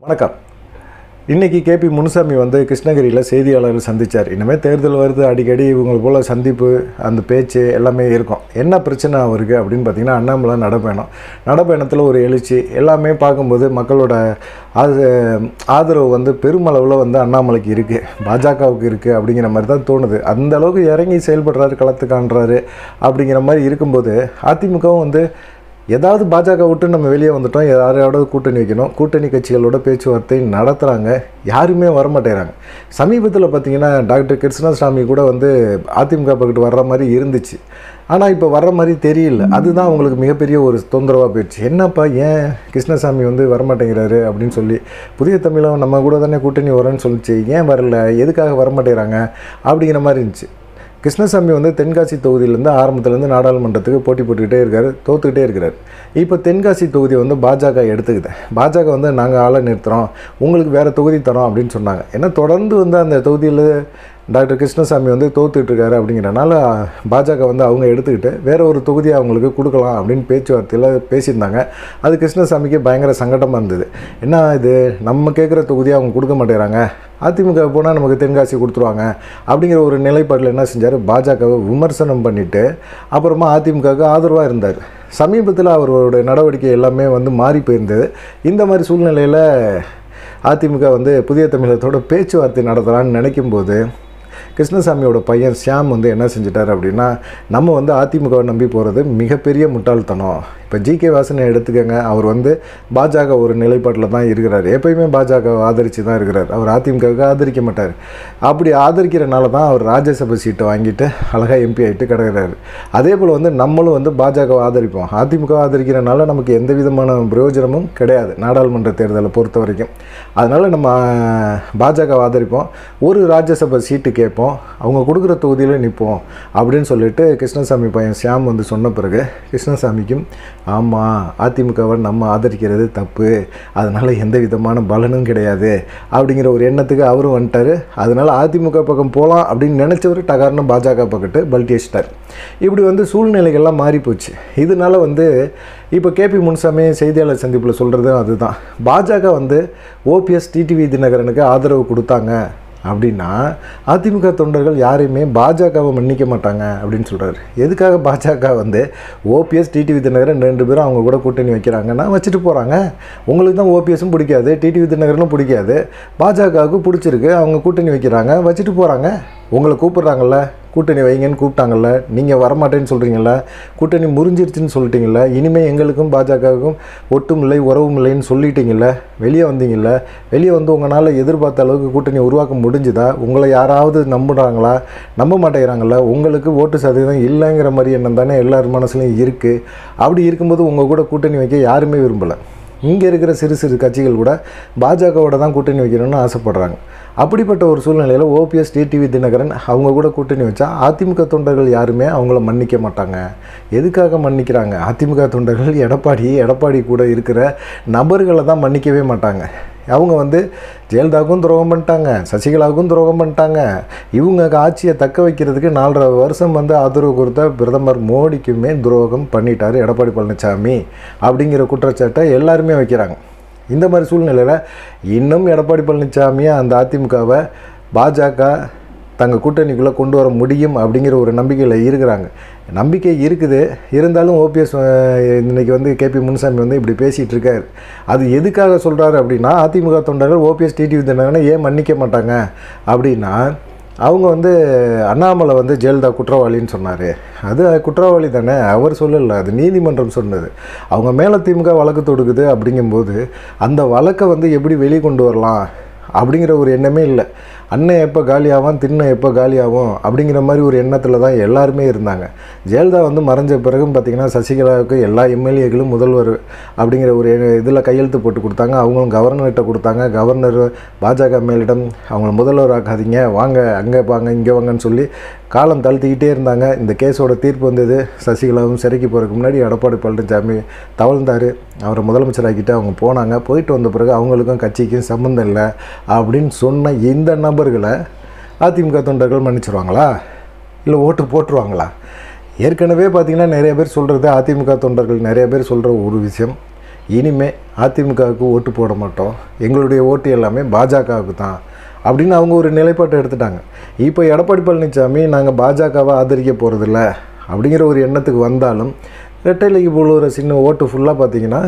வணக்கம் இன்னைக்கு கேபி முனுசாமி வந்து கிருஷ்ணகிரியில் செய்தியாளர்கள் சந்தித்தார் இனிமேல் தேர்தல் வருது அடிக்கடி இவங்க போல் சந்திப்பு அந்த பேச்சு எல்லாமே இருக்கும் என்ன பிரச்சனை அவருக்கு அப்படின்னு பார்த்தீங்கன்னா அண்ணாமலை நடைப்பயணம் நடைப்பயணத்தில் ஒரு எழுச்சி எல்லாமே பார்க்கும்போது மக்களோட ஆது ஆதரவு வந்து பெருமளவில் வந்து அண்ணாமலைக்கு இருக்குது பாஜகவுக்கு இருக்குது அப்படிங்கிற மாதிரி தான் தோணுது அந்த அளவுக்கு இறங்கி செயல்படுறாரு களத்துக்கான்றாரு அப்படிங்கிற மாதிரி இருக்கும்போது அதிமுகவும் வந்து ஏதாவது பாஜக விட்டு நம்ம வெளியே வந்துட்டோம் யாரையோட கூட்டணி வைக்கணும் கூட்டணி கட்சிகளோட பேச்சுவார்த்தை நடத்துகிறாங்க யாருமே வரமாட்டேறாங்க சமீபத்தில் பார்த்தீங்கன்னா டாக்டர் கிருஷ்ணசாமி கூட வந்து அதிமுக பக்கத்து வர்ற மாதிரி இருந்துச்சு ஆனால் இப்போ வர்ற மாதிரி தெரியல அதுதான் அவங்களுக்கு மிகப்பெரிய ஒரு தொந்தரவாக போயிடுச்சு என்னப்பா ஏன் கிருஷ்ணசாமி வந்து வரமாட்டேங்கிறாரு அப்படின்னு சொல்லி புதிய தமிழகம் நம்ம கூட தானே கூட்டணி வரேன்னு சொல்லிச்சு ஏன் வரல எதுக்காக வரமாட்டேங்கிறாங்க அப்படிங்கிற மாதிரி இருந்துச்சு கிருஷ்ணசாமி வந்து தென்காசி தொகுதியிலேருந்து ஆரம்பத்துலேருந்து நாடாளுமன்றத்துக்கு போட்டி போட்டுக்கிட்டே இருக்காரு தோத்துக்கிட்டே இருக்கிறார் இப்போ தென்காசி தொகுதியை வந்து பாஜக எடுத்துக்குது பாஜக வந்து நாங்கள் ஆளை நிறுத்துகிறோம் உங்களுக்கு வேறு தொகுதி தரோம் அப்படின்னு சொன்னாங்க ஏன்னா தொடர்ந்து வந்து அந்த தொகுதியில் டாக்டர் கிருஷ்ணசாமி வந்து தோத்துட்டு இருக்காரு அப்படிங்கிறனால பாஜக வந்து அவங்க எடுத்துக்கிட்டு வேற ஒரு தொகுதியை அவங்களுக்கு கொடுக்கலாம் அப்படின்னு பேச்சுவார்த்தையில் பேசியிருந்தாங்க அது கிருஷ்ணசாமிக்கு பயங்கர சங்கடமாக இருந்தது என்ன இது நம்ம கேட்குற தொகுதியை அவங்க கொடுக்க மாட்டேறாங்க அதிமுக போனால் நமக்கு தென்காசி கொடுத்துருவாங்க அப்படிங்கிற ஒரு நிலைப்பாட்டில் என்ன செஞ்சார் பாஜகவை விமர்சனம் பண்ணிவிட்டு அப்புறமா அதிமுகவுக்கு ஆதரவாக இருந்தார் சமீபத்தில் அவரோட நடவடிக்கை எல்லாமே வந்து மாறி போயிருந்தது இந்த மாதிரி சூழ்நிலையில் அதிமுக வந்து புதிய தமிழகத்தோட பேச்சுவார்த்தை நடத்தலான்னு நினைக்கும்போது கிருஷ்ணசாமியோட பையன் ஷியாம் வந்து என்ன செஞ்சிட்டார் அப்படின்னா நம்ம வந்து அதிமுகவை நம்பி போகிறது மிகப்பெரிய முட்டாள்தனம் இப்போ ஜி கே வாசனை எடுத்துக்கங்க அவர் வந்து பாஜக ஒரு நிலைப்பாட்டில் தான் இருக்கிறார் எப்பயுமே பாஜக ஆதரித்து தான் இருக்கிறார் அவர் அதிமுகவுக்கு ஆதரிக்க மாட்டார் அப்படி ஆதரிக்கிறனால தான் அவர் ராஜ்யசபா சீட்டை வாங்கிட்டு அழகாக எம்பி ஆகிட்டு கிடக்கிறாரு அதே போல் வந்து நம்மளும் வந்து பாஜகவை ஆதரிப்போம் அதிமுக ஆதரிக்கிறனால நமக்கு எந்த விதமான பிரயோஜனமும் கிடையாது நாடாளுமன்ற தேர்தலை பொறுத்த வரைக்கும் அதனால் நம்ம பாஜகவை ஆதரிப்போம் ஒரு ராஜ்யசபா சீட்டு கேட்போம் அவங்க கொடுக்குற தொகுதியில் நிற்போம் அப்படின்னு சொல்லிட்டு கிருஷ்ணசாமி பையன் ஷியாம் வந்து சொன்ன பிறகு கிருஷ்ணசாமிக்கும் ஆமாம் அதிமுகவை நம்ம ஆதரிக்கிறது தப்பு அதனால் எந்த விதமான பலனும் கிடையாது அப்படிங்கிற ஒரு எண்ணத்துக்கு அவரும் வந்துட்டார் அதனால் அதிமுக பக்கம் போகலாம் அப்படின்னு நினச்சவர் டகார்னு பாஜக பக்கத்து பல்ட்டி அடிச்சிட்டார் இப்படி வந்து சூழ்நிலைகள்லாம் மாறி போச்சு இதனால வந்து இப்போ கேபி முன்சாமி செய்தியாளர் சந்திப்பில் சொல்கிறதும் அதுதான் பாஜக வந்து ஓபிஎஸ் டிடிவி தினகரனுக்கு ஆதரவு கொடுத்தாங்க அப்படின்னா அதிமுக தொண்டர்கள் யாரையுமே பாஜகவை மன்னிக்க மாட்டாங்க அப்படின்னு சொல்கிறாரு எதுக்காக பாஜக வந்து ஓபிஎஸ் டிடிவி தினகரன் ரெண்டு பேரும் அவங்க கூட கூட்டணி வைக்கிறாங்கன்னா வச்சுட்டு போகிறாங்க உங்களுக்கு தான் ஓபிஎஸும் பிடிக்காது டிடிவி தினகரனும் பிடிக்காது பாஜகவுக்கு பிடிச்சிருக்கு அவங்க கூட்டணி வைக்கிறாங்க வச்சுட்டு போகிறாங்க உங்களை கூப்பிட்றாங்கல்ல கூட்டணி வைங்கன்னு கூப்பிட்டாங்கல்ல நீங்கள் வரமாட்டேன்னு சொல்கிறீங்கள கூட்டணி முறிஞ்சிருச்சுன்னு சொல்லிட்டீங்கல்ல இனிமேல் எங்களுக்கும் பாஜகவுக்கும் ஒட்டும் இல்லை உறவும் இல்லைன்னு சொல்லிட்டீங்கல்ல வெளியே வந்தீங்கல்ல வெளியே வந்து உங்களால் எதிர்பார்த்த அளவுக்கு கூட்டணி உருவாக்க முடிஞ்சுதா உங்களை யாராவது நம்புகிறாங்களா நம்ப மாட்டேங்கிறாங்களா உங்களுக்கு ஓட்டு சதவீதம் இல்லைங்கிற மாதிரி எண்ணம் தானே எல்லார் மனசுலையும் இருக்குது அப்படி இருக்கும்போது உங்கள் கூட கூட்டணி வைக்க யாருமே விரும்பலை இங்கே இருக்கிற சிறு சிறு கட்சிகள் கூட பாஜகவோட தான் கூட்டணி வைக்கணும்னு ஆசைப்படுறாங்க அப்படிப்பட்ட ஒரு சூழ்நிலையில் ஓபிஎஸ் டிடிவி தினகரன் அவங்க கூட கூட்டணி வச்சா அதிமுக தொண்டர்கள் யாருமே அவங்கள மன்னிக்க மாட்டாங்க எதுக்காக மன்னிக்கிறாங்க அதிமுக தொண்டர்கள் எடப்பாடி எடப்பாடி கூட இருக்கிற நபர்களை தான் மன்னிக்கவே மாட்டாங்க அவங்க வந்து ஜெயலலிதாவுக்கும் துரோகம் பண்ணிட்டாங்க சசிகலாவுக்கும் துரோகம் பண்ணிட்டாங்க இவங்க ஆட்சியை தக்க வைக்கிறதுக்கு நாலரை வருஷம் வந்து ஆதரவு கொடுத்த பிரதமர் மோடிக்குமே துரோகம் பண்ணிட்டார் எடப்பாடி பழனிசாமி அப்படிங்கிற குற்றச்சாட்டை எல்லாருமே வைக்கிறாங்க இந்த மாதிரி சூழ்நிலையில் இன்னும் எடப்பாடி பழனிசாமியை அந்த அதிமுகவை பாஜக தங்கள் கூட்டணிக்குள்ளே கொண்டு வர முடியும் அப்படிங்கிற ஒரு நம்பிக்கையில் இருக்கிறாங்க நம்பிக்கை இருக்குது இருந்தாலும் ஓபிஎஸ் இன்னைக்கு வந்து கேபி முனுசாமி வந்து இப்படி பேசிகிட்டு இருக்காரு அது எதுக்காக சொல்கிறாரு அப்படின்னா அதிமுக தொண்டர்கள் ஓபிஎஸ் டிடிவி தினகரனை ஏன் மன்னிக்க மாட்டாங்க அப்படின்னா அவங்க வந்து அண்ணாமலை வந்து ஜெயலலிதா குற்றவாளின்னு சொன்னார் அது குற்றவாளி தானே அவர் சொல்லலை அது நீதிமன்றம் சொன்னது அவங்க மேலே திமுக வழக்கு தொடுக்குது அப்படிங்கும்போது அந்த வழக்கை வந்து எப்படி வெளியே கொண்டு வரலாம் அப்படிங்கிற ஒரு எண்ணமே இல்லை அண்ணன் எப்போ காலியாவான் திண்ணை எப்போ காலியாகும் அப்படிங்கிற மாதிரி ஒரு எண்ணத்தில் தான் எல்லாருமே இருந்தாங்க ஜெயலலிதா வந்து மறைஞ்ச பிறகும் பார்த்திங்கன்னா சசிகலாவுக்கு எல்லா எம்எல்ஏக்களும் முதல்வர் அப்படிங்கிற ஒரு இதில் கையெழுத்து போட்டு கொடுத்தாங்க அவங்களும் கவர்னர்கிட்ட கொடுத்தாங்க கவர்னர் பாஜக மேலிடம் அவங்கள முதல்வர் ஆக்காதீங்க வாங்க அங்கே வாங்க இங்கே வாங்கன்னு சொல்லி காலம் தழுத்திக்கிட்டே இருந்தாங்க இந்த கேஸோட தீர்ப்பு வந்தது சசிகலாவும் சிறைக்கு போகிறதுக்கு முன்னாடி எடப்பாடி பழனிசாமி தவழ்ந்தார் அவரை முதலமைச்சராக்கிட்டு அவங்க போனாங்க போயிட்டு வந்த பிறகு அவங்களுக்கும் கட்சிக்கும் சம்மந்தம் இல்லை அப்படின்னு சொன்ன இந்த நபர்களை அதிமுக தொண்டர்கள் மன்னிச்சிருவாங்களா இல்லை ஓட்டு போட்டுருவாங்களா ஏற்கனவே பார்த்திங்கன்னா நிறைய பேர் சொல்கிறது அதிமுக தொண்டர்கள் நிறைய பேர் சொல்கிற ஒரு விஷயம் இனிமே அதிமுகவுக்கு ஓட்டு போட மாட்டோம் எங்களுடைய ஓட்டு எல்லாமே பாஜகவுக்கு தான் அப்படின்னு அவங்க ஒரு நிலைப்பாட்டை எடுத்துட்டாங்க இப்போ எடப்பாடி பழனிசாமி நாங்கள் பாஜகவை ஆதரிக்க போகிறதில்ல அப்படிங்கிற ஒரு எண்ணத்துக்கு வந்தாலும் ரெட்டைலைக்கு போடுற சின்ன ஓட்டு ஃபுல்லாக பார்த்தீங்கன்னா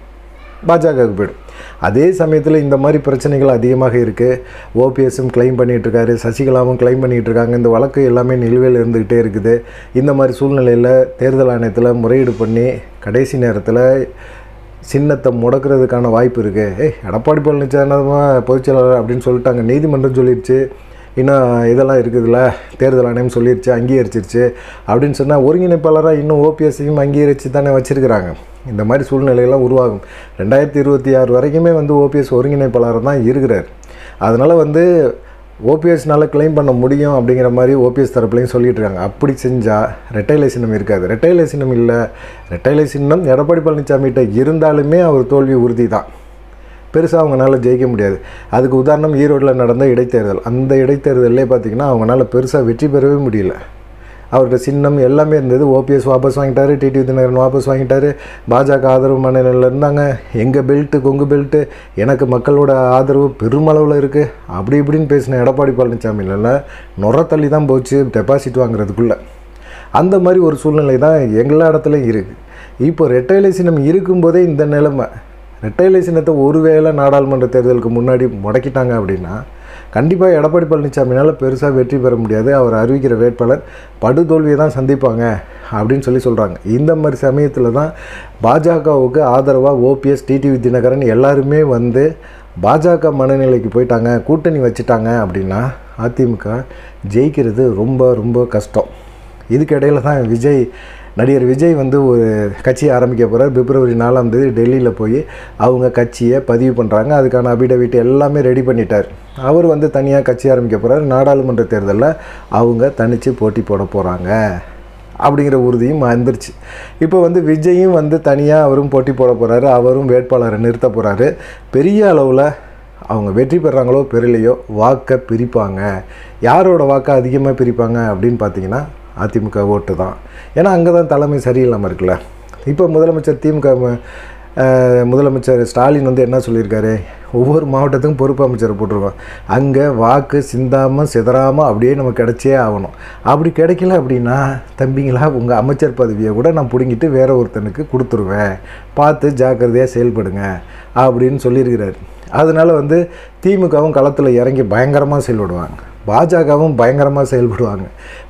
பாஜகவுக்கு போயிடும் அதே சமயத்தில் இந்த மாதிரி பிரச்சனைகள் அதிகமாக இருக்குது ஓபிஎஸும் கிளைம் பண்ணிகிட்ருக்காரு சசிகலாவும் கிளைம் பண்ணிகிட்டு இருக்காங்க இந்த வழக்கு எல்லாமே நிலுவையில் இருந்துக்கிட்டே இருக்குது இந்த மாதிரி சூழ்நிலையில் தேர்தல் ஆணையத்தில் முறையீடு பண்ணி கடைசி நேரத்தில் சின்னத்தை முடக்கிறதுக்கான வாய்ப்பு இருக்குது ஏய் எடப்பாடி பழனிசாமி பொதுச் செயலாளர் அப்படின்னு சொல்லிட்டாங்க நீதிமன்றம் சொல்லிடுச்சு இன்னும் இதெல்லாம் இருக்குதுல்ல தேர்தல் ஆணையம் சொல்லிடுச்சு அங்கீகரிச்சிருச்சு அப்படின்னு சொன்னால் ஒருங்கிணைப்பாளராக இன்னும் ஓபிஎஸ்ஸையும் அங்கீகரித்து தானே வச்சுருக்கிறாங்க இந்த மாதிரி சூழ்நிலையெல்லாம் உருவாகும் ரெண்டாயிரத்தி இருபத்தி ஆறு வரைக்குமே வந்து ஓபிஎஸ் ஒருங்கிணைப்பாளராக தான் இருக்கிறார் அதனால் வந்து ஓபிஎஸ்னால கிளைம் பண்ண முடியும் அப்படிங்கிற மாதிரி ஓபிஎஸ் தரப்புலையும் சொல்லிட்டு இருக்காங்க அப்படி செஞ்சால் ரெட்டைலை சின்னம் இருக்காது ரெட்டைலை சின்னம் இல்லை ரெட்டைலை சின்னம் எடப்பாடி பழனிசாமிகிட்ட இருந்தாலுமே அவர் தோல்வி உறுதி தான் பெருசாக அவங்களால ஜெயிக்க முடியாது அதுக்கு உதாரணம் ஈரோட்டில் நடந்த இடைத்தேர்தல் அந்த இடைத்தேர்தலே பார்த்திங்கன்னா அவங்களால பெருசாக வெற்றி பெறவே முடியல அவர்கிட்ட சின்னம் எல்லாமே இருந்தது ஓபிஎஸ் வாபஸ் வாங்கிட்டாரு டிடி தினகரன் வாபஸ் வாங்கிட்டாரு பாஜக ஆதரவு மனநிலையில் இருந்தாங்க எங்கள் பெல்ட்டு கொங்கு பெல்ட்டு எனக்கு மக்களோட ஆதரவு பெருமளவில் இருக்குது அப்படி இப்படின்னு பேசின எடப்பாடி பழனிசாமி இல்லைல்ல நுர தள்ளி தான் போச்சு டெபாசிட் வாங்குறதுக்குள்ளே அந்த மாதிரி ஒரு சூழ்நிலை தான் எல்லா இடத்துலையும் இருக்குது இப்போ ரெட்டைலை சின்னம் இருக்கும்போதே இந்த நிலைமை ரெட்டைலை சின்னத்தை ஒருவேளை நாடாளுமன்ற தேர்தலுக்கு முன்னாடி முடக்கிட்டாங்க அப்படின்னா கண்டிப்பாக எடப்பாடி பழனிசாமினால் பெருசாக வெற்றி பெற முடியாது அவர் அறிவிக்கிற வேட்பாளர் படுதோல்வியை தான் சந்திப்பாங்க அப்படின்னு சொல்லி சொல்கிறாங்க இந்த மாதிரி சமயத்தில் தான் பாஜகவுக்கு ஆதரவாக ஓபிஎஸ் டிடிவி தினகரன் எல்லாருமே வந்து பாஜக மனநிலைக்கு போயிட்டாங்க கூட்டணி வச்சுட்டாங்க அப்படின்னா அதிமுக ஜெயிக்கிறது ரொம்ப ரொம்ப கஷ்டம் இதுக்கு இடையில தான் விஜய் நடிகர் விஜய் வந்து ஒரு கட்சியை ஆரம்பிக்க போகிறார் பிப்ரவரி நாலாம் தேதி டெல்லியில் போய் அவங்க கட்சியை பதிவு பண்ணுறாங்க அதுக்கான அபிடவிட் எல்லாமே ரெடி பண்ணிட்டார் அவர் வந்து தனியாக கட்சி ஆரம்பிக்க போகிறார் நாடாளுமன்ற தேர்தலில் அவங்க தனித்து போட்டி போட போகிறாங்க அப்படிங்கிற உறுதியும் வந்துருச்சு இப்போ வந்து விஜயும் வந்து தனியாக அவரும் போட்டி போட போகிறாரு அவரும் வேட்பாளரை நிறுத்த போகிறாரு பெரிய அளவில் அவங்க வெற்றி பெறாங்களோ பெறலையோ வாக்கை பிரிப்பாங்க யாரோட வாக்கை அதிகமாக பிரிப்பாங்க அப்படின்னு பார்த்தீங்கன்னா அதிமுக ஓட்டு தான் ஏன்னா அங்கே தான் தலைமை சரியில்லாமல் இருக்குல்ல இப்போ முதலமைச்சர் திமுக ம- அஹ், முதலமைச்சர் ஸ்டாலின் வந்து என்ன சொல்லியிருக்காரு ஒவ்வொரு மாவட்டத்துக்கும் பொறுப்பு அமைச்சரை போட்டிருக்கோம் அங்கே வாக்கு சிந்தாமல் சிதறாமல் அப்படியே நமக்கு கிடைச்சே ஆகணும் அப்படி கிடைக்கல அப்படின்னா தம்பிங்களா உங்கள் அமைச்சர் பதவியை கூட நான் பிடுங்கிட்டு வேற ஒருத்தனுக்கு கொடுத்துருவேன் பார்த்து ஜாக்கிரதையாக செயல்படுங்க அப்படின்னு சொல்லியிருக்கிறாரு அதனால வந்து திமுகவும் களத்தில் இறங்கி பயங்கரமாக செயல்படுவாங்க பாஜகவும் பயங்கரமாக செயல்படுவாங்க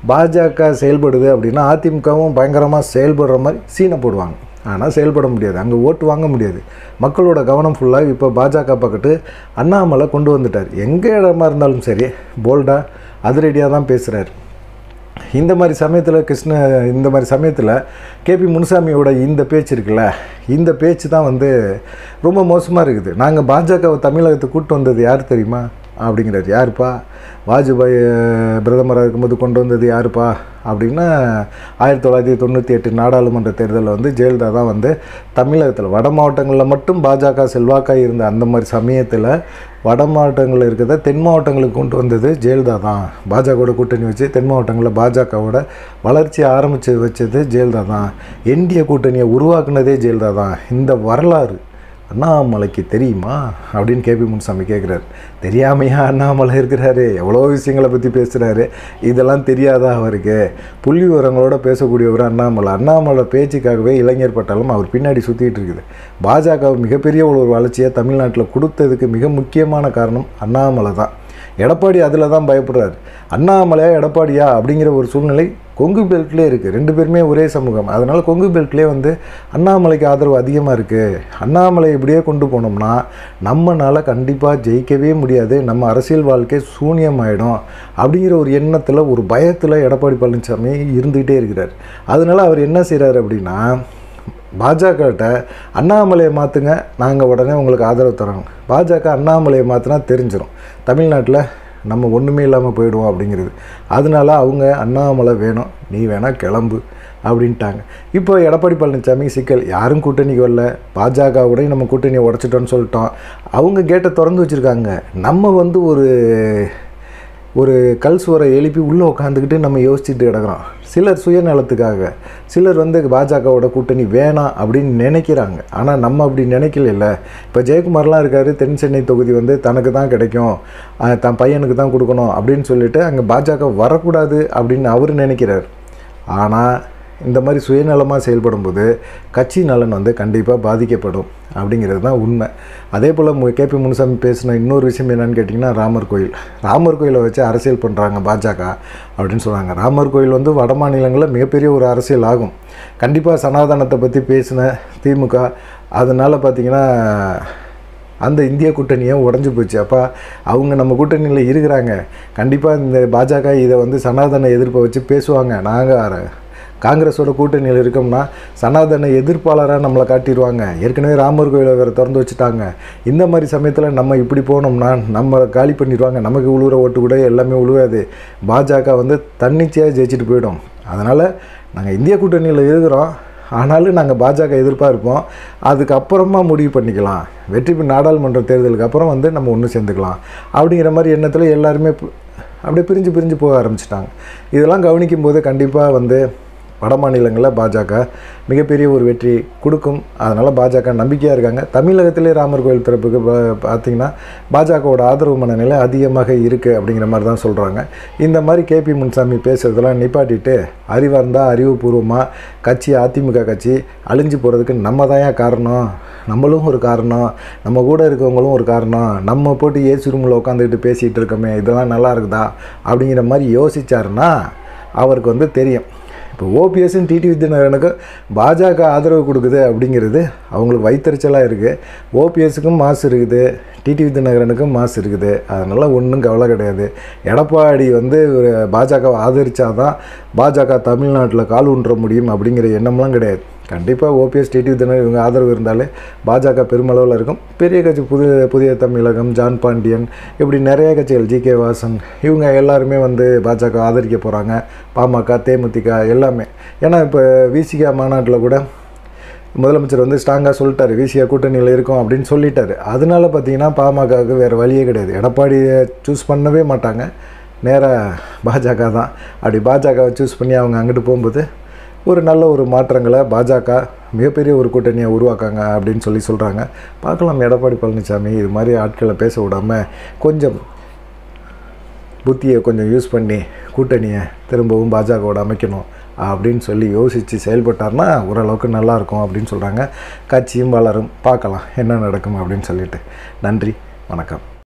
பாஜக செயல்படுது அப்படின்னா அதிமுகவும் பயங்கரமாக செயல்படுற மாதிரி சீனை போடுவாங்க ஆனால் செயல்பட முடியாது அங்கே ஓட்டு வாங்க முடியாது மக்களோட கவனம் ஃபுல்லாக இப்போ பாஜக பக்கத்து அண்ணாமலை கொண்டு வந்துட்டார் எங்கே இடமா இருந்தாலும் சரி போல்டாக அதிரடியாக தான் பேசுகிறாரு இந்த மாதிரி சமயத்தில் கிருஷ்ண இந்த மாதிரி சமயத்தில் கேபி முனுசாமியோட இந்த பேச்சு இருக்குல்ல இந்த பேச்சு தான் வந்து ரொம்ப மோசமாக இருக்குது நாங்கள் பாஜகவை தமிழகத்துக்கு கூட்டு வந்தது யார் தெரியுமா அப்படிங்கிறார் யாருப்பா வாஜ்பாய் அஹ், பிரதமராக இருக்கும்போது கொண்டு வந்தது யாருப்பா அப்படின்னா ஆயிரத்தி தொள்ளாயிரத்தி தொண்ணூற்றி எட்டு நாடாளுமன்ற தேர்தலில் வந்து ஜெயலலிதா தான் வந்து தமிழகத்தில் வட மாவட்டங்களில் மட்டும் பாஜக செல்வாக்காக இருந்த அந்த மாதிரி சமயத்தில் வட மாவட்டங்களில் இருக்கிறத தென் மாவட்டங்களுக்கு கொண்டு வந்தது ஜெயலலிதா தான் பாஜகவோட கூட்டணி வச்சு தென் மாவட்டங்களில் பாஜகவோட வளர்ச்சி ஆரம்பித்து வச்சது ஜெயலலிதா தான் என்டிஏ கூட்டணியை உருவாக்குனதே ஜெயலலிதா தான் இந்த வரலாறு அண்ணாமலைக்கு தெரியுமா அப்படின்னு கேபி முனுசாமி கேட்குறாரு தெரியாமையா அண்ணாமலை இருக்கிறாரு எவ்வளோ விஷயங்களை பற்றி பேசுகிறாரு இதெல்லாம் தெரியாதா அவருக்கு புள்ளி விவரங்களோட பேசக்கூடியவர் அண்ணாமலை அண்ணாமலை பேச்சுக்காகவே இளைஞர் பட்டாலும் அவர் பின்னாடி சுற்றிட்டு இருக்குது பாஜக மிகப்பெரிய ஒரு வளர்ச்சியை தமிழ்நாட்டில் கொடுத்ததுக்கு மிக முக்கியமான காரணம் அண்ணாமலை தான் எடப்பாடி அதில் தான் பயப்படுறாரு அண்ணாமலையா எடப்பாடியா அப்படிங்கிற ஒரு சூழ்நிலை கொங்கு பெல்ட்லேயே இருக்குது ரெண்டு பேருமே ஒரே சமூகம் அதனால் கொங்கு பெல்ட்லேயே வந்து அண்ணாமலைக்கு ஆதரவு அதிகமாக இருக்குது அண்ணாமலை இப்படியே கொண்டு போனோம்னா நம்மனால கண்டிப்பாக ஜெயிக்கவே முடியாது நம்ம அரசியல் வாழ்க்கை சூனியமாயிடும் அப்படிங்கிற ஒரு எண்ணத்தில் ஒரு பயத்தில் எடப்பாடி பழனிசாமி இருந்துகிட்டே இருக்கிறார் அதனால் அவர் என்ன செய்கிறார் அப்படின்னா பாஜகட்ட அண்ணாமலையை மாற்றுங்க நாங்கள் உடனே உங்களுக்கு ஆதரவு தரோம் பாஜக அண்ணாமலையை மாற்றினா தெரிஞ்சிடும் தமிழ்நாட்டில் நம்ம ஒன்றுமே இல்லாமல் போயிடுவோம் அப்படிங்கிறது அதனால அவங்க அண்ணாமலை வேணும் நீ வேணால் கிளம்பு அப்படின்ட்டாங்க இப்போ எடப்பாடி பழனிசாமி சிக்கல் யாரும் கூட்டணிக்கு வரல பாஜகவுடையும் நம்ம கூட்டணியை உடச்சிட்டோன்னு சொல்லிட்டோம் அவங்க கேட்டை திறந்து வச்சுருக்காங்க நம்ம வந்து ஒரு ஒரு கல் சுவரை எழுப்பி உள்ளே உட்காந்துக்கிட்டு நம்ம யோசிச்சுட்டு கிடக்குறோம் சிலர் சுயநலத்துக்காக சிலர் வந்து பாஜகவோட கூட்டணி வேணாம் அப்படின்னு நினைக்கிறாங்க ஆனால் நம்ம அப்படி நினைக்கல இப்போ ஜெயக்குமார்லாம் இருக்கார் தென் சென்னை தொகுதி வந்து தனக்கு தான் கிடைக்கும் அஹ் தன் பையனுக்கு தான் கொடுக்கணும் அப்படின்னு சொல்லிட்டு அங்கே பாஜக வரக்கூடாது அப்படின்னு அவர் நினைக்கிறார் ஆனால் இந்த மாதிரி சுயநலமாக செயல்படும் போது கட்சி நலன் வந்து கண்டிப்பாக பாதிக்கப்படும் அப்படிங்கிறது தான் உண்மை அதே போல் கேபி முனுசாமி பேசின இன்னொரு விஷயம் என்னன்னு கேட்டிங்கன்னா ராமர் கோயில் ராமர் கோயிலை வச்சு அரசியல் பண்ணுறாங்க பாஜக அப்படின்னு சொல்கிறாங்க ராமர் கோயில் வந்து வட மாநிலங்களில் மிகப்பெரிய ஒரு அரசியல் ஆகும் கண்டிப்பாக சனாதனத்தை பற்றி பேசின திமுக அதனால் பார்த்திங்கன்னா அந்த இந்திய கூட்டணியே உடஞ்சி போச்சு அப்போ அவங்க நம்ம கூட்டணியில் இருக்கிறாங்க கண்டிப்பாக இந்த பாஜக இதை வந்து சனாதன எதிர்ப்பை வச்சு பேசுவாங்க நாங்கள் காங்கிரஸோட கூட்டணியில் இருக்கோம்னா சனாதன எதிர்ப்பாளராக நம்மளை காட்டிடுவாங்க ஏற்கனவே ராமர் கோயிலை வேறு திறந்து வச்சுட்டாங்க இந்த மாதிரி சமயத்தில் நம்ம இப்படி போனோம்னா நம்ம காலி பண்ணிடுவாங்க நமக்கு உழுவுற ஓட்டு கூட எல்லாமே உழுவாது பாஜக வந்து தன்னிச்சையாக ஜெயிச்சுட்டு போயிடும் அதனால் நாங்கள் இந்திய கூட்டணியில் இருக்கிறோம் ஆனாலும் நாங்கள் பாஜக எதிர்ப்பாக இருப்போம் அதுக்கப்புறமா முடிவு பண்ணிக்கலாம் வெற்றி பெ- நாடாளுமன்ற தேர்தலுக்கு அப்புறம் வந்து நம்ம ஒன்று சேர்ந்துக்கலாம் அப்படிங்கிற மாதிரி எண்ணத்தில் எல்லாருமே பு- அப்படியே பிரிஞ்சு பிரிஞ்சு போக ஆரம்பிச்சிட்டாங்க இதெல்லாம் கவனிக்கும் போது கண்டிப்பாக வந்து வட மாநிலங்களில் பாஜக மிகப்பெரிய ஒரு வெற்றி கொடுக்கும் அதனால் பாஜக நம்பிக்கையாக இருக்காங்க தமிழகத்திலே ராமர் கோயில் திறப்புக்கு பா- பார்த்தீங்கன்னா பாஜகவோட ஆதரவு மனநிலை அதிகமாக இருக்குது அப்படிங்கிற மாதிரி தான் சொல்கிறாங்க இந்த மாதிரி கேபி முன்சாமி பேசுறதெல்லாம் நிப்பாட்டிட்டு அறிவார்ந்தா அறிவுபூர்வமாக கட்சி அதிமுக கட்சி அழிஞ்சு போகிறதுக்கு நம்ம தான் காரணம் நம்மளும் ஒரு காரணம் நம்ம கூட இருக்கவங்களும் ஒரு காரணம் நம்ம போட்டு ஏசி ரூமில் உட்காந்துக்கிட்டு பேசிகிட்டு இருக்கோமே இதெல்லாம் நல்லா இருக்குதா அப்படிங்கிற மாதிரி யோசிச்சாருன்னா அவருக்கு வந்து தெரியும் இப்போ ஓபிஎஸ்ஸும் டிடி வித்யநாராயணுக்கும் பாஜக ஆதரவு கொடுக்குது அப்படிங்கிறது அவங்களுக்கு வைத்தறிச்சலாக இருக்குது ஓபிஎஸ்ஸுக்கும் மாசு இருக்குது டிடி வித்யநாராயணுக்கும் மாசு இருக்குது அதனால் ஒன்றும் கவலை கிடையாது எடப்பாடி வந்து ஒரு பாஜகவை ஆதரித்தாதான் பாஜக தமிழ்நாட்டில் கால் ஊன்ற முடியும் அப்படிங்கிற எண்ணம்லாம் கிடையாது கண்டிப்பாக ஓபிஎஸ் டிடி வித்யநாராயணன் இவங்க ஆதரவு இருந்தாலே பாஜக பெருமளவில் இருக்கும் பெரிய கட்சி புது புதிய தமிழகம் ஜான் பாண்டியன் இப்படி நிறைய கட்சிகள் ஜி கே வாசன் இவங்க எல்லாருமே வந்து பாஜக ஆதரிக்க போகிறாங்க பாமக தேமுதிக எல்லாமே ஏன்னா இப்போ விசிகா மாநாட்டில் கூட முதலமைச்சர் வந்து ஸ்ட்ராங்காக சொல்லிட்டாரு விசிகா கூட்டணியில் இருக்கும் அப்படின்னு சொல்லிட்டாரு அதனால பார்த்தீங்கன்னா பாமகவுக்கு வேறு வழியே கிடையாது எடப்பாடியை சூஸ் பண்ணவே மாட்டாங்க நேராக பாஜக தான் அப்படி பாஜகவை சூஸ் பண்ணி அவங்க அங்கிட்டு போகும்போது ஒரு நல்ல ஒரு மாற்றங்களை பாஜக மிகப்பெரிய ஒரு கூட்டணியை உருவாக்காங்க அப்படின்னு சொல்லி சொல்கிறாங்க பார்க்கலாம் எடப்பாடி பழனிசாமி இது மாதிரி ஆட்களை பேச விடாமல் கொஞ்சம் புத்தியை கொஞ்சம் யூஸ் பண்ணி கூட்டணியை திரும்பவும் பாஜகவோட அமைக்கணும் அப்படின்னு சொல்லி யோசித்து செயல்பட்டார்னா ஓரளவுக்கு நல்லாயிருக்கும் அப்படின்னு சொல்கிறாங்க கட்சியும் வளரும் பார்க்கலாம் என்ன நடக்கும் அப்படின்னு சொல்லிட்டு நன்றி வணக்கம்